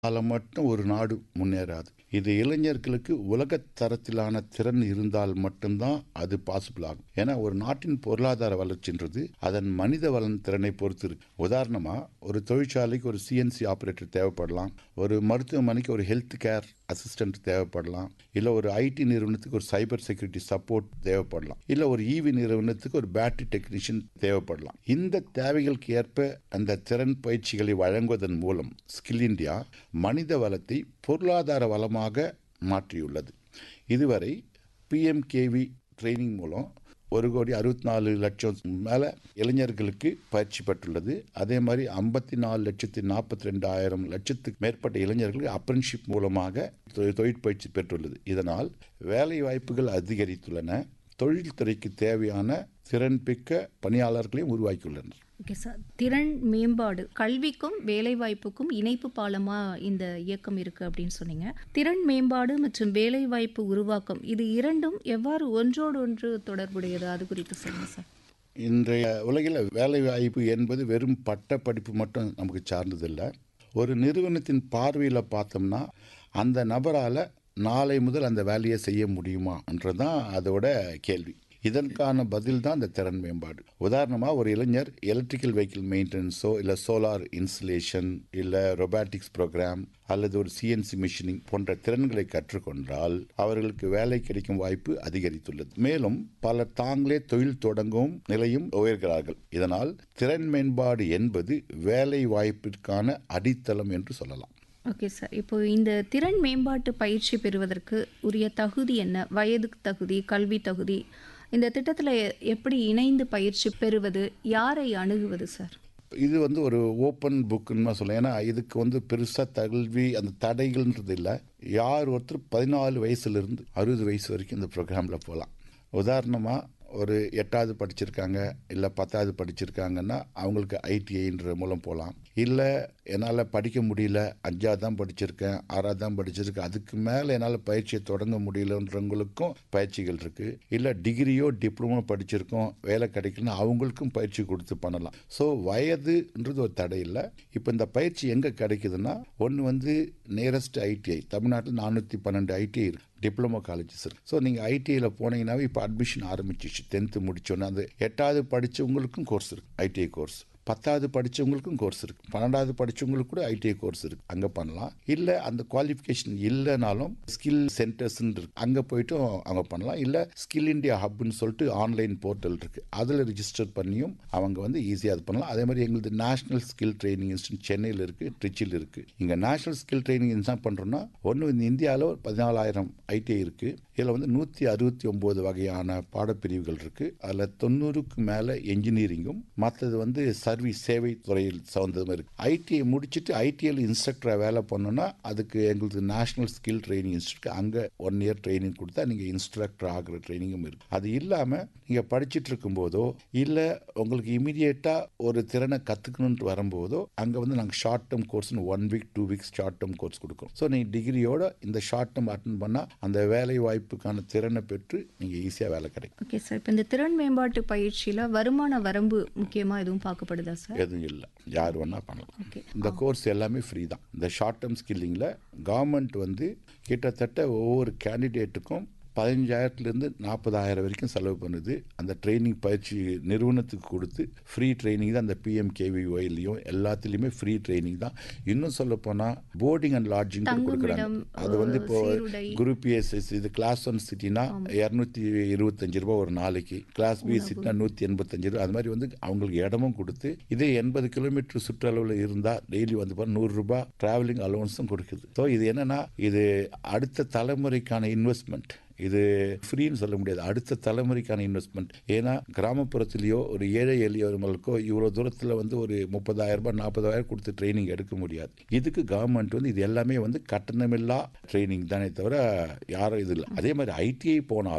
அதனால மட்டும் ஒரு நாடு முன்னேறாது இது இளைஞர்களுக்கு உலகத் தரத்திலான திறன் இருந்தால் மட்டும்தான் அது பாசிபிள் ஆகும் ஏன்னா ஒரு நாட்டின் பொருளாதார வளர்ச்சின்றது அதன் மனித வளன் திறனை பொறுத்து இருக்கு உதாரணமா ஒரு தொழிற்சாலைக்கு ஒரு சிஎன்சி ஆபரேட்டர் தேவைப்படலாம் ஒரு மருத்துவமனைக்கு ஒரு ஹெல்த் கேர் அசிஸ்டன்ட் தேவைப்படலாம் இல்லை ஒரு ஐடி நிறுவனத்துக்கு ஒரு சைபர் செக்யூரிட்டி சப்போர்ட் தேவைப்படலாம் இல்லை ஒரு ஈவி நிறுவனத்துக்கு ஒரு பேட்டரி டெக்னீஷியன் தேவைப்படலாம் இந்த தேவைகளுக்கு ஏற்ப அந்த திறன் பயிற்சிகளை வழங்குவதன் மூலம் ஸ்கில் இந்தியா மனித வளத்தை பொருளாதார வளமாக மாற்றியுள்ளது இதுவரை பிஎம்கேவி ட்ரைனிங் மூலம் ஒரு கோடி அறுபத்தி நாலு லட்சம் மேலே இளைஞர்களுக்கு பயிற்சி பெற்றுள்ளது அதே மாதிரி ஐம்பத்தி நாலு லட்சத்தி நாற்பத்தி ரெண்டாயிரம் லட்சத்துக்கு மேற்பட்ட இளைஞர்களுக்கு அப்ரன்ஷிப் மூலமாக தொ- தொழிற்பயிற்சி பெற்றுள்ளது இதனால் வேலை வாய்ப்புகள் அதிகரித்துள்ளன தொழில்துறைக்கு தேவையான திறன்பிக்க பணியாளர்களையும் உருவாக்கியுள்ளனர் ஓகே சார் திறன் மேம்பாடு கல்விக்கும் வேலைவாய்ப்புக்கும் இணைப்பு பாலமா இந்த இயக்கம் இருக்கு அப்படின்னு சொன்னீங்க திறன் மேம்பாடு மற்றும் வேலைவாய்ப்பு உருவாக்கம் இது இரண்டும் எவ்வாறு ஒன்றோடு ஒன்று தொடர்புடையது அது குறித்து சொல்லுங்க சார் இன்றைய உலகில் வேலை வாய்ப்பு என்பது வெறும் பட்ட படிப்பு மட்டும் நமக்கு சார்ந்ததில்லை ஒரு நிறுவனத்தின் பார்வையில் பார்த்தோம்னா அந்த நபரால் நாளை முதல் அந்த வேலையை செய்ய முடியுமான்றதான் அதோட கேள்வி இதற்கான பதில் தான் இந்த திறன் மேம்பாடு உதாரணமாக ஒரு இளைஞர் எலக்ட்ரிக்கல் வெஹிக்கிள் மெயின்டெனன்ஸோ இல்லை சோலார் இன்ஸ்டலேஷன் இல்லை ரொபாட்டிக்ஸ் ப்ரோக்ராம் அல்லது ஒரு சிஎன்சி மிஷினிங் போன்ற திறன்களை கற்றுக்கொண்டால் அவர்களுக்கு வேலை கிடைக்கும் வாய்ப்பு அதிகரித்துள்ளது மேலும் பலர் தாங்களே தொழில் தொடங்கும் நிலையும் உயர்கிறார்கள் இதனால் திறன் மேம்பாடு என்பது வேலை வாய்ப்பிற்கான அடித்தளம் என்று சொல்லலாம் ஓகே சார் இப்போ இந்த திறன் மேம்பாட்டு பயிற்சி பெறுவதற்கு உரிய தகுதி என்ன வயது தகுதி கல்வி தகுதி இந்த திட்டத்தில் எப்படி இணைந்து பயிற்சி பெறுவது யாரை அணுகுவது சார் இது வந்து ஒரு ஓப்பன் புக்குன்னு சொல்லலாம் ஏன்னா இதுக்கு வந்து பெருசாக கல்வி அந்த தடைகள்ன்றது இல்லை யார் ஒருத்தர் பதினாலு வயசுலேருந்து அறுபது வயசு வரைக்கும் இந்த ப்ரோக்ராமில் போகலாம் உதாரணமாக ஒரு எட்டாவது படிச்சிருக்காங்க இல்லை பத்தாவது படிச்சிருக்காங்கன்னா அவங்களுக்கு ஐடிஐன்ற மூலம் போகலாம் இல்லை என்னால் படிக்க முடியல அஞ்சாவது தான் படிச்சிருக்கேன் ஆறாவது தான் படிச்சிருக்கேன் அதுக்கு மேலே என்னால் பயிற்சியை தொடங்க முடியலன்றவங்களுக்கும் பயிற்சிகள் இருக்குது இல்லை டிகிரியோ டிப்ளமோ படிச்சிருக்கோம் வேலை கிடைக்கலன்னா அவங்களுக்கும் பயிற்சி கொடுத்து பண்ணலாம் ஸோ வயதுன்றது ஒரு தடை இல்லை இப்போ இந்த பயிற்சி எங்கே கிடைக்குதுன்னா ஒன்று வந்து நியரஸ்ட் ஐடிஐ தமிழ்நாட்டில் நானூற்றி பன்னெண்டு ஐடிஐ இருக்கு டிப்ளமோ காலேஜஸ் இருக்கு ஸோ நீங்கள் ஐடிஐயில் போனீங்கன்னாவே இப்போ அட்மிஷன் ஆரம்பிச்சிச்சு டென்த்து முடிச்சோன்னே அந்த எட்டாவது படித்தவங்களுக்கும் கோர்ஸ் இருக்கு ஐடிஐ கோர்ஸ் பத்தாவது படித்தவங்களுக்கும் கோர்ஸ் இருக்கு பன்னெண்டாவது படித்தவங்களுக்கு கூட ஐடிஐ கோர்ஸ் இருக்கு அங்கே பண்ணலாம் இல்லை அந்த குவாலிஃபிகேஷன் இல்லைனாலும் ஸ்கில் சென்டர்ஸ் இருக்கு அங்கே போயிட்டும் அவங்க பண்ணலாம் இல்லை ஸ்கில் இந்தியா ஹப்னு சொல்லிட்டு ஆன்லைன் போர்ட்டல் இருக்கு அதில் ரிஜிஸ்டர் பண்ணியும் அவங்க வந்து ஈஸியாக அது பண்ணலாம் அதே மாதிரி எங்களுது நேஷனல் ஸ்கில் ட்ரைனிங் இன்ஸ்டியூட் சென்னையில் இருக்கு ட்ரிச்சியில் இருக்கு இங்கே நேஷனல் ஸ்கில் ட்ரைனிங் என்ன பண்ணுறோம்னா ஒன்று இந்த இந்தியாவில் ஒரு பதினாலாயிரம் ஐடிஐ இருக்கு இதில் வந்து நூற்றி அறுபத்தி ஒம்பது வகையான பாடப்பிரிவுகள் இருக்கு அதில் தொண்ணூறுக்கு மேலே என்ஜினியரிங்கும் மற்றது வந்து சர்வீஸ் சேவை துறையில் சார்ந்ததும் இருக்கு ஐடிஐ முடிச்சுட்டு ஐடிஐயில் இன்ஸ்ட்ரக்டராக வேலை பண்ணோன்னா அதுக்கு எங்களுக்கு நேஷனல் ஸ்கில் ட்ரைனிங் இன்ஸ்டியூட் அங்கே ஒன் இயர் ட்ரைனிங் கொடுத்தா நீங்கள் இன்ஸ்ட்ரக்டர் ஆகிற ட்ரைனிங்கும் இருக்கு அது இல்லாமல் நீங்கள் படிச்சுட்டு இருக்கும்போதோ இல்லை உங்களுக்கு இமீடியட்டாக ஒரு திறனை கற்றுக்கணுன்ட்டு வரும்போதோ அங்கே வந்து நாங்கள் ஷார்ட் டேர்ம் கோர்ஸ்னு one week two weeks short term course கொடுக்குறோம் ஸோ நீங்கள் டிகிரியோட இந்த ஷார்ட் டேர்ம் அட்டன் பண்ணால் அந்த வேலை வாய்ப்புக்கான திறனை பெற்று நீங்கள் ஈஸியாக வேலை கிடைக்கும் ஓகே சார் இப்போ இந்த திறன் மேம்பாட்டு பயிற்சியில் வருமான வரம்பு முக்கியமாக எதுவும் பார்க்கப்படுதா சார் எதுவும் இல்லை யார் வேணால் பண்ணலாம் ஓகே இந்த கோர்ஸ் எல்லாமே ஃப்ரீ தான் இந்த ஷார்ட் டேர்ம் ஸ்கில்லிங்கில் கவர்மெண்ட் வந்து கிட்டத்தட்ட ஒவ்வொரு கேண்டிடேட்டுக்கும் பதினஞ்சாயிரத்துலேருந்து நாற்பதாயிரம் வரைக்கும் செலவு பண்ணுது அந்த ட்ரைனிங் பயிற்சி நிறுவனத்துக்கு கொடுத்து ஃப்ரீ ட்ரைனிங் தான் அந்த பிஎம்கேவிஒய்லையும் எல்லாத்துலேயுமே ஃப்ரீ ட்ரைனிங் தான் இன்னும் சொல்ல போனால் போர்டிங் அண்ட் லாட்ஜிங் கொடுக்குறாங்க தங்குமிடம், அது வந்து இப்போ சீருடை. குரூப் ஏஎஸ்எஸ் இது கிளாஸ் ஒன் சிட்டினா இரநூத்தி இருபத்தஞ்சு ரூபா ஒரு நாளைக்கு கிளாஸ் பி சிட்டினா நூற்றி எண்பத்தஞ்சு ரூபா அது மாதிரி வந்து அவங்களுக்கு இடமும் கொடுத்து இதே எண்பது கிலோமீட்டர் சுற்றளவில் இருந்தால் டெய்லி வந்து பாருங்க நூறு ரூபாய் டிராவலிங் அலவன்ஸும் கொடுக்குது ஸோ இது என்னன்னா இது அடுத்த தலைமுறைக்கான இன்வெஸ்ட்மெண்ட் இது ஃப்ரீன்னு சொல்ல முடியாது அடுத்த தலைமுறைக்கான இன்வெஸ்ட்மெண்ட் ஏன்னா கிராமப்புறத்துலேயோ ஒரு ஏழை எளியவர்களுக்கோ இவ்வளோ தூரத்தில் வந்து ஒரு முப்பதாயிரம் ரூபாய் நாற்பதாயிரம் கொடுத்து ட்ரைனிங் எடுக்க முடியாது இதுக்கு கவர்மெண்ட் வந்து இது எல்லாமே வந்து கட்டணமில்லா ட்ரைனிங் தானே தவிர யாரும் இது இல்லை அதே மாதிரி ஐடிஐ போனாலும்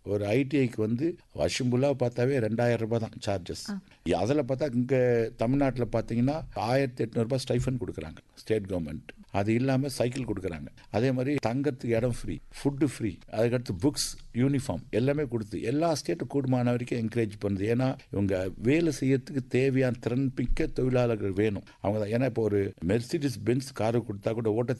ஒரு ஐடிஐக்கு வந்து வருஷம் ஃபுல்லாக பார்த்தாவே ரெண்டாயிரம் ரூபாய் தான் சார்ஜஸ் அதில் பார்த்தா இங்கே தமிழ்நாட்டில் பார்த்தீங்கன்னா ஆயிரத்தி எட்நூறுபா ஸ்டைஃபன் கொடுக்குறாங்க ஸ்டேட் கவர்மெண்ட் அது இல்லாமல் சைக்கிள் கொடுக்குறாங்க அதே மாதிரி தங்கறதுக்கு இடம் ஃப்ரீ ஃபுட்டு ஃப்ரீ அதுக்கடுத்து புக்ஸ் யூனிஃபார்ம் எல்லாமே கொடுத்து எல்லா ஸ்டேட்டும் கூடுமான வரைக்கும் என்கரேஜ் பண்ணுது ஏன்னா இவங்க வேலை செய்யறதுக்கு தேவையான திறன் மிக்க தொழிலாளர்கள் வேணும் அவங்க தான் ஏன்னா இப்போ ஒரு மெர்சிடிஸ் பென்ஸ் காரு கொடுத்தா கூட ஓட்ட